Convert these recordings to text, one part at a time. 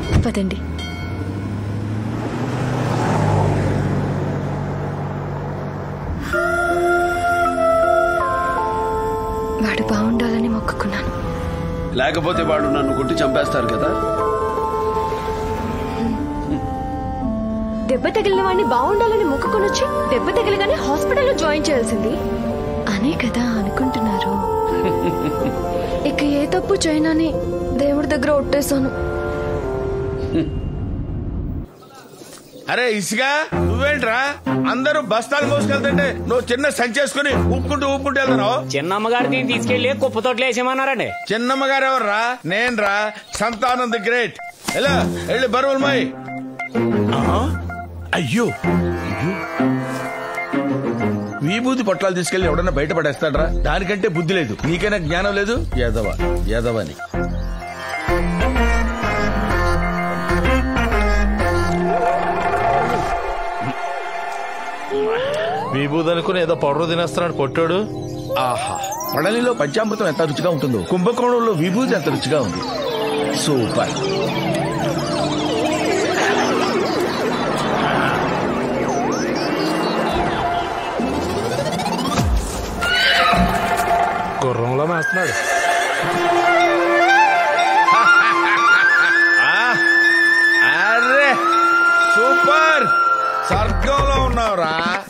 పదండి వాడు బాగుండాలని మొక్కుకున్నాను లేకపోతే వాడు నన్ను కొట్టి చంపేస్తారు కదా దెబ్బ తగిలిన వాడిని బాగుండాలని మొక్కుకొని వచ్చి దెబ్బ తగిలగానే హాస్పిటల్లో జాయిన్ చేయాల్సింది అనే కదా అనుకుంటున్నారు ఇక ఏ తప్పు చేయనని దేవుడి దగ్గర ఒట్టేశాను అరే ఇసుగా నువ్వేంట్రా అందరూ బస్తాలు మోసుకెళ్తుంటే నువ్వు చిన్న సంచేసుకుని ఊపుకుంటూ ఊపుకుంటూ వెళ్తున్నావు చిన్నమ్మగారిని తీసుకెళ్లి కుప్పతోట్లు వేసేమన్నారండి చిన్నమ్మ గారు ఎవర్రా నేన్రా సంతానం ది గ్రేట్ ఎలా వెళ్ళి బరువులు మాయి అయ్యో అయ్యో. విభూతి పొట్లాలు తీసుకెళ్లి ఎవడన్నా బయట పడేస్తాడ్రా దానికంటే బుద్ధి లేదు నీకైనా జ్ఞానం లేదు యదవ యదవని విభూది అనుకుని ఏదో పౌడర్ తినేస్తున్నాడు కొట్టాడు ఆహా పడలిలో పంచామృతం ఎంత రుచిగా ఉంటుందో కుంభకోణంలో విభూతి ఎంత రుచిగా ఉంది సూపర్ గుర్రంలో మేస్తున్నాడు ఆ, అరే సూపర్ స్వర్గంలో ఉన్నావురా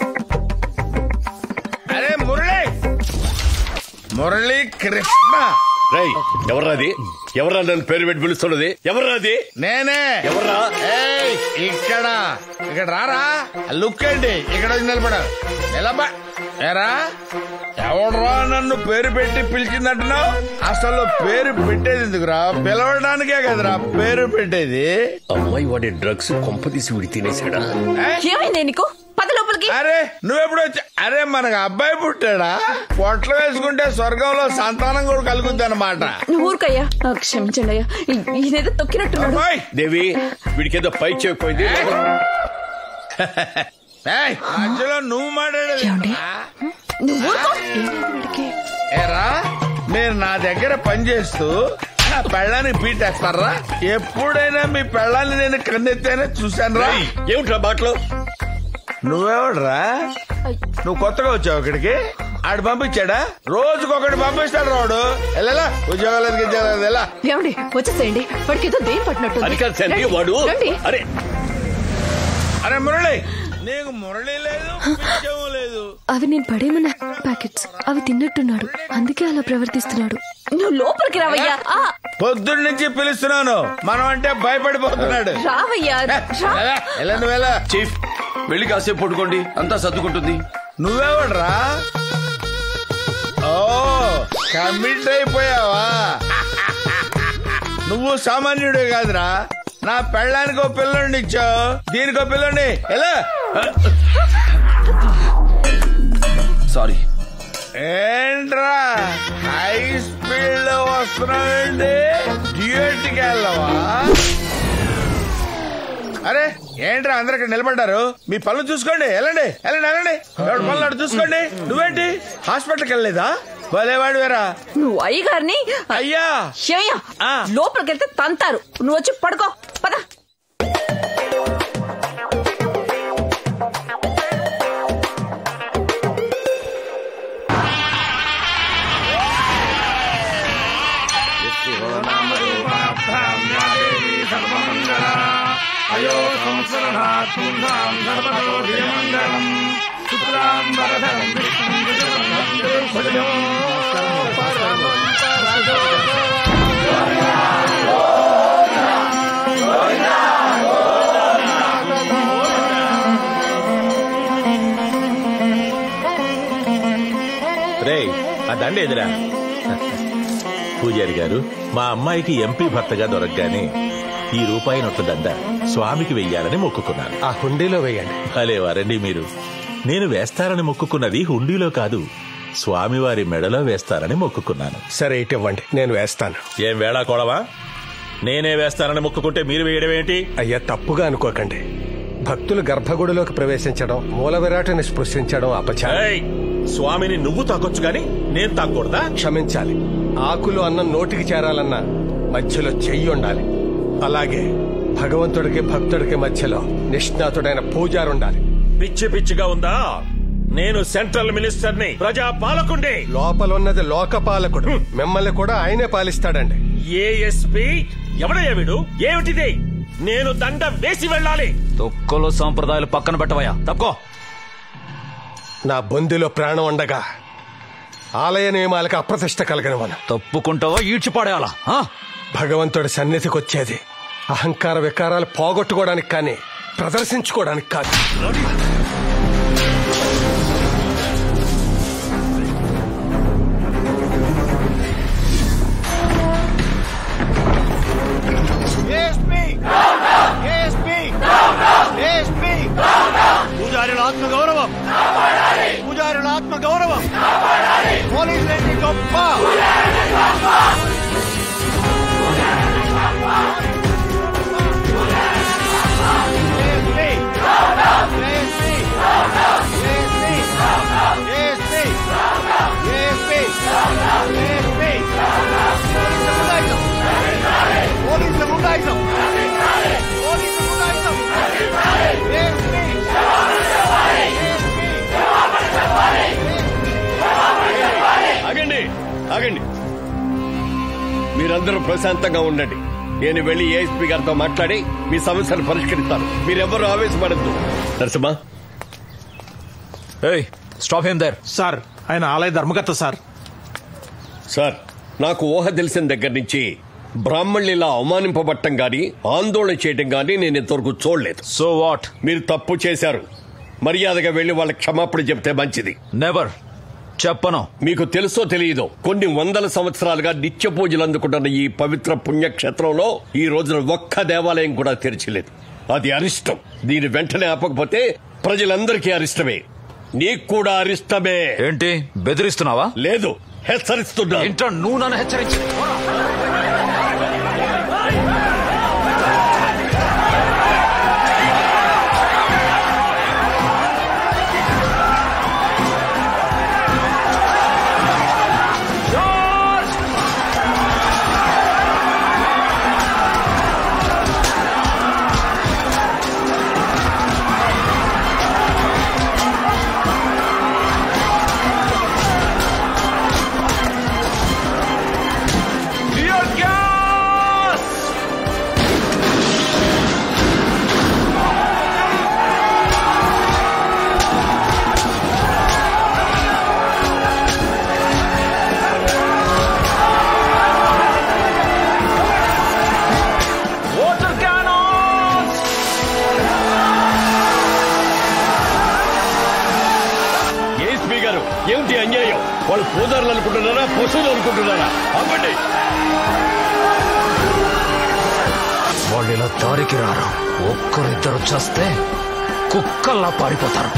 అరే మురళి మురళి కృష్ణ రై ఎవర్రాది ఎవర్రా నన్ను పేరు పెట్టి పిలుస్తున్నది ఎవర్రాది నేనే ఎవర్రా ఏయ్ ఇక్కడ ఇక్కడ రారా లుక్ ఏంటి ఇక్కడ వచ్చి నిలబడ నిలబ ఏరా ఎవడరా నన్ను పేరు పెట్టి పిలిచిందంటున్నావు అసలు పేరు పెట్టేది ఎందుకురా పిలవడానికే కదరా పేరు పెట్టేది అమ్మాయి వాడి డ్రగ్స్ కొంపదీసి విడి తినేసాడా ఏయ్, ఏమైంది నీకు పద లోపలికి అరే నువ్వెప్పుడు వచ్చా అరే మనకు అబ్బాయి పుట్టాడా పొట్లు వేసుకుంటే స్వర్గంలో సంతానం కూడా కలుగుద్ది అనమాట నువ్వు ఊరుకయ్యా ఆ, క్షమించండి అయ్యా ఈ- ఈయనేదో తొక్కినట్టున్నాడు దేవి వీడికేదో పై చేయకపోయింది మధ్యలో నువ్వు మాట్లాడేది ఏమండి? ఏంట్రా? నువ్వు ఊరుకో ఏరా మీరు నా దగ్గర పనిచేస్తూ నా పెళ్ళానికి పీటేస్తారా ఎప్పుడైనా మీ పెళ్ళాన్ని నేను కన్నెత్తేనే చూశాను రా రేయ్, ఏమిట్రా బాటలో నువ్వెవడరా నువ్వు కొత్తగా వచ్చావు ఇక్కడికి ఆడు పంపించాడా రోజుకొకటి పంపిస్తాడు రాడు వెళ్ళా ఉద్యోగాలు ఎదిగించాలి ఎలా ఏమండి వచ్చేసేయండి వాడికి ఏదో దేని పట్టినట్టు అది కాదు శాంతి వాడు రండి అరే అరే మురళి నీకు మురళి లేదు పిచ్చము లేదు అవి నేను పడేమన్న ప్యాకెట్స్ అవి తిన్నట్టున్నాడు అందుకే అలా ప్రవర్తిస్తున్నాడు నువ్వు లోపలికి రావయ్యా ఆ, పొద్దున్న నుంచి పిలుస్తున్నాను మనం అంటే భయపడిపోతున్నాడు రావయ్యా రా. ఎలా? ఎలా నువ్వెలా చీఫ్ వెళ్ళి కాసేపు పడుకోండి అంతా సర్దుకుంటుంది నువ్వెవడరా ఓ కమిట్ అయిపోయావా నువ్వు సామాన్యుడే కాదురా నా పెళ్ళానికి ఓ పిల్లండి ఇచ్చావు దీనికి ఓ పిల్లండి ఎలా సారీ ఏంట్రా హై స్పీడ్ లో వస్తున్నావండి డ్యూటీకి వెళ్ళవా అరే ఏంట్రా అందరు ఇక్కడ నిలబడ్డారు మీ పనులు చూసుకోండి వెళ్ళండి వెళ్ళండి వెళ్ళండి ఎవరి పనులు అటు చూసుకోండి నువ్వేంటి హాస్పిటల్కి వెళ్ళలేదా భలేవాడు వేరా నువ్వు అయ్యగారిని అయ్యా ఏమయ్యా ఆ. లోపలికి వెళ్తే తంతారు నువ్వు వచ్చి పడుకో పద రే ఆ దండ ఎదురా పూజారి గారు మా అమ్మాయికి ఎంపీ భర్తగా దొరకగానే ఈ రూపాయి నోట్ల దండ స్వామికి వెయ్యాలని మొక్కుకున్నాను ఆ హుండీలో వేయండి భలే వారండి మీరు నేను వేస్తారని మొక్కుకున్నది హుండీలో కాదు స్వామివారి మెడలో వేస్తారని మొక్కుకున్నాను సరే ఇటు ఇవ్వండి నేను వేస్తాను ఏం వేళా కోడవా నేనే వేస్తానని మొక్కుకుంటే మీరు వేయడం ఏంటి అయ్యా తప్పుగా అనుకోకండి భక్తులు గర్భగుడిలోకి ప్రవేశించడం మూల విరాటని స్పృశించడం అపచారం ఏయ్, స్వామిని నువ్వు తాకొచ్చు గాని నేను తాకూడదా క్షమించాలి ఆకులు అన్నం నోటికి చేరాలన్నా మధ్యలో చెయ్యి ఉండాలి అలాగే భగవంతుడికి భక్తుడికి మధ్యలో నిష్ణాతుడైన పూజారి ఉండాలి పిచ్చి పిచ్చిగా ఉందా నేను సెంట్రల్ మినిస్టర్ని ప్రజా పాలకుండే లోపల ఉన్నది లోకపాలకుడు మిమ్మల్ని కూడా ఆయనే పాలిస్తాడండి ఏఎస్పి ఎవడయ్యా వీడు ఏమిటిది నేను దండ వేసి వెళ్ళాలి తొక్కలో సాంప్రదాయాలు పక్కన పెట్టవయ్యా తప్పుకో నా బొందిలో ప్రాణం ఉండగా ఆలయ నియమాలకు అప్రతిష్ట కలగనివను తప్పుకుంటావా ఈడ్చిపాడేయాలా ఆ? భగవంతుడి సన్నిధికి వచ్చేది అహంకార వికారాలు పోగొట్టుకోవడానికి కానీ ప్రదర్శించుకోవడానికి కాదు పూజారుల ఆత్మ గౌరవం పూజారుల ఆత్మ గౌరవం పోలీసులేంటి గొప్ప పోలీసుల ముండాయిసం పోలీసుల ముండాయిసం ఆగండి ఆగండి మీరందరూ ప్రశాంతంగా ఉండండి నేను వెళ్లి ఏఎస్పీ గారితో మాట్లాడి మీ సమస్యను పరిష్కరిస్తాను మీరెవ్వరూ ఆవేశపడద్దు నరసింహ ఏయ్ స్టాప్ హిమ్ దేర్ సార్ ఆయన ఆలయ ధర్మకర్త సార్ సార్ నాకు ఊహ తెలిసిన దగ్గర నుంచి బ్రాహ్మణులు ఇలా అవమానింపబట్టం గాని ఆందోళన చేయడం గాని నేను ఇంతవరకు చూడలేదు సో వాట్ మీరు తప్పు చేశారు మర్యాదగా వెళ్లి వాళ్ళ క్షమాపణ చెప్తే మంచిది నెవర్ చెప్పను మీకు తెలుసో తెలియదో కొన్ని వందల సంవత్సరాలుగా నిత్య పూజలు అందుకుంటున్న ఈ పవిత్ర పుణ్యక్షేత్రంలో ఈ రోజున ఒక్క దేవాలయం కూడా తెరిచలేదు అది అరిష్టం దీని వెంటనే ఆపకపోతే ప్రజలందరికీ అరిష్టమే నీకు కూడా అరిష్టమే ఏంటి బెదిరిస్తున్నావా లేదు హెచ్చరిస్తున్నా ఏంటో నువ్వు నన్ను హెచ్చరించి వాటర్ క్యానాన్స్ ఏఎస్పీ గారు ఏమిటి అన్యాయం వాళ్ళు పూజారులు అనుకుంటున్నారా పశువులు అనుకుంటున్నారా అవ్వండి వాళ్ళు ఇలా దారికి రారు ఒక్కరిద్దరు చేస్తే కుక్కల్లా పారిపోతారు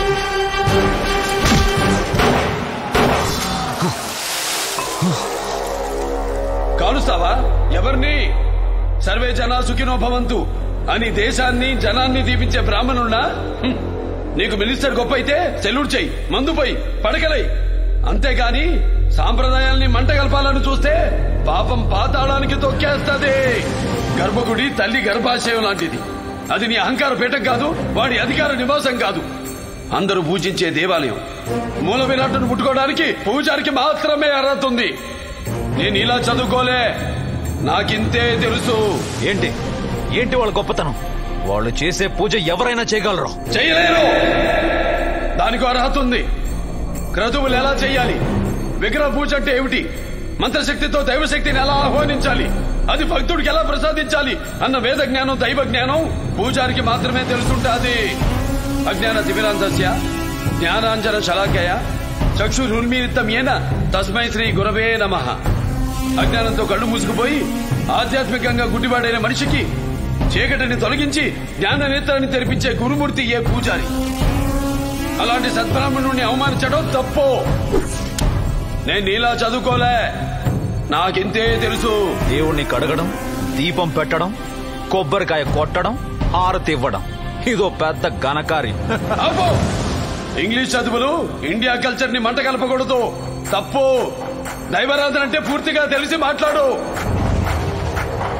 కాలుస్తావా ఎవరిని సర్వే జనా సుఖినో భవంతు అని దేశాన్ని జనాన్ని దీపించే బ్రాహ్మణున్నా హ్మ్. నీకు మినిస్టర్ గొప్ప అయితే సెల్యూట్ చెయ్యి మందు పోయి పడకలై అంతేగాని సాంప్రదాయాల్ని మంట కలపాలని చూస్తే పాపం పాతాళానికి తొక్కేస్తది గర్భగుడి తల్లి గర్భాశయం లాంటిది అది నీ అహంకార పీఠం కాదు వాడి అధికార నివాసం కాదు అందరూ పూజించే దేవాలయం మూల విరాట్టును ముట్టుకోవడానికి పూజారికి మాత్రమే అర్హత ఉంది నేను ఇలా చదువుకోలే నాకింతే తెలుసు ఏంటి ఏంటి వాళ్ళ గొప్పతనం వాళ్ళు చేసే పూజ ఎవరైనా చేయగలరు చేయలేరు దానికి అర్హత ఉంది క్రతువులు ఎలా చేయాలి విగ్రహ పూజ అంటే ఏమిటి మంత్రశక్తితో దైవశక్తిని ఎలా ఆహ్వానించాలి అది భక్తుడికి ఎలా ప్రసాదించాలి అన్న వేద జ్ఞానం దైవ జ్ఞానం పూజారికి మాత్రమే తెలుసుంటాది అజ్ఞాన తిమిరాంతస్య జ్ఞానాంజన శలాకయ చక్షురున్మీలితం ఏన తస్మై శ్రీ గురవే నమ అజ్ఞానంతో కళ్ళు మూసుకుపోయి ఆధ్యాత్మికంగా గుడ్డివాడైన మనిషికి చీకటిని తొలగించి జ్ఞాన నేత్రాన్ని తెరిపించే గురుమూర్తి ఏ పూజారి అలాంటి సద్బ్రాహ్మణుడిని అవమానించడం తప్పు నేను నీలా చదువుకోలే నాకింతే తెలుసు దేవుణ్ణి కడగడం దీపం పెట్టడం కొబ్బరికాయ కొట్టడం హారతి ఇవ్వడం ఇదో పెద్ద ఘనకార్యం అబ్బో ఇంగ్లీష్ చదువులు ఇండియా కల్చర్ ని మంట కలపకూడదు తప్పు దైవారాధన అంటే పూర్తిగా తెలిసి మాట్లాడు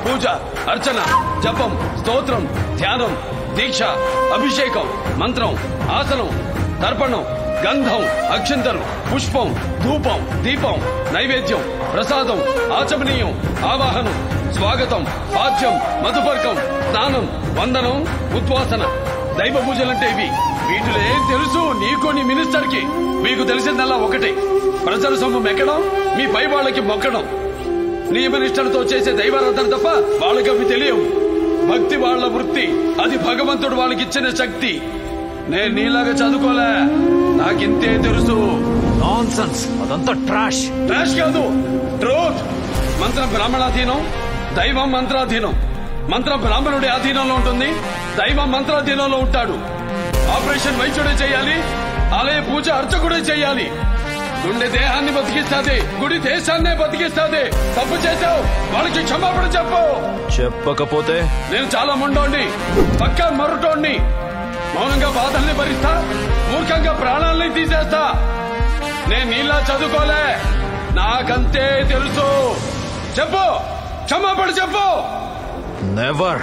పూజ అర్చన జపం స్తోత్రం ధ్యానం దీక్ష అభిషేకం మంత్రం ఆసనం తర్పణం గంధం అక్షంతలు పుష్పం ధూపం దీపం నైవేద్యం ప్రసాదం ఆచమనీయం ఆవాహనం స్వాగతం పాద్యం మధుపర్కం స్నానం వందనం ఉద్వాసన దైవ పూజలంటే ఇవి వీటిలో ఏం తెలుసు నీకు నీ మినిస్టర్ కి మీకు తెలిసిందల్లా ఒకటే ప్రజల సొమ్ము మెక్కడం మీ పై వాళ్ళకి మొక్కడం నియమనిష్టలతో చేసే దైవారాధన తప్ప వాళ్ళకి అవి తెలియవు భక్తి వాళ్ళ వృత్తి అది భగవంతుడు వాళ్ళకి ఇచ్చిన శక్తి నేను నీలాగా చదువుకోలే నాకింతే తెలుసు నాన్ సెన్స్ అదంతా ట్రాష్ ట్రాష్ కాదు ట్రూత్ మంత్రం బ్రాహ్మణాధీనం దైవం మంత్రాధీనం మంత్రం బ్రాహ్మణుడి అధీనంలో ఉంటుంది దైవం మంత్రాధీనంలో ఉంటాడు ఆపరేషన్ వైద్యుడే చేయాలి ఆలయ పూజ అర్చకుడే చేయాలి గుండె దేహాన్ని బతికిస్తాది గుడి దేశాన్నే బతికిస్తాది తప్పు చేశావు వాళ్ళకి క్షమాపణ చెప్పు చెప్పకపోతే నేను చాలా మొండోండి పక్కా మరుటోండి మౌనంగా బాధల్ని భరిస్తా మూర్ఖంగా ప్రాణాలని తీసేస్తా నేను నీలా చదువుకోలే నాకంతే తెలుసు చెప్పు క్షమాపణ చెప్పు నెవర్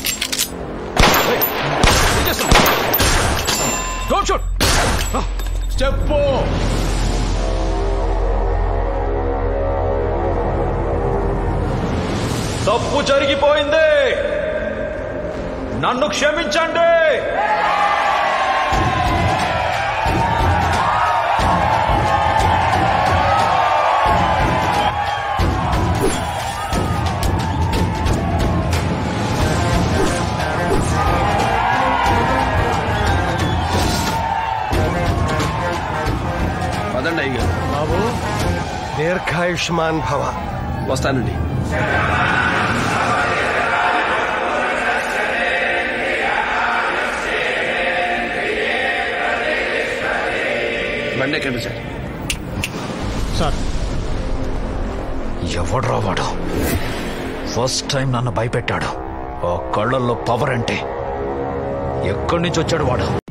డోంట్ షూట్ చెప్పు తప్పు జరిగిపోయింది నన్ను క్షమించండి పదండి అయ్యారు బాబు దీర్ఘాయుష్మాన్ భవ వస్తానండి బండి ఎక్కండి సార్ సార్ ఎవడ్రా వాడు ఫస్ట్ టైం నన్ను భయపెట్టాడు ఆ కళ్ళల్లో పవర్ అంటే ఎక్కడి నుంచి వచ్చాడు వాడు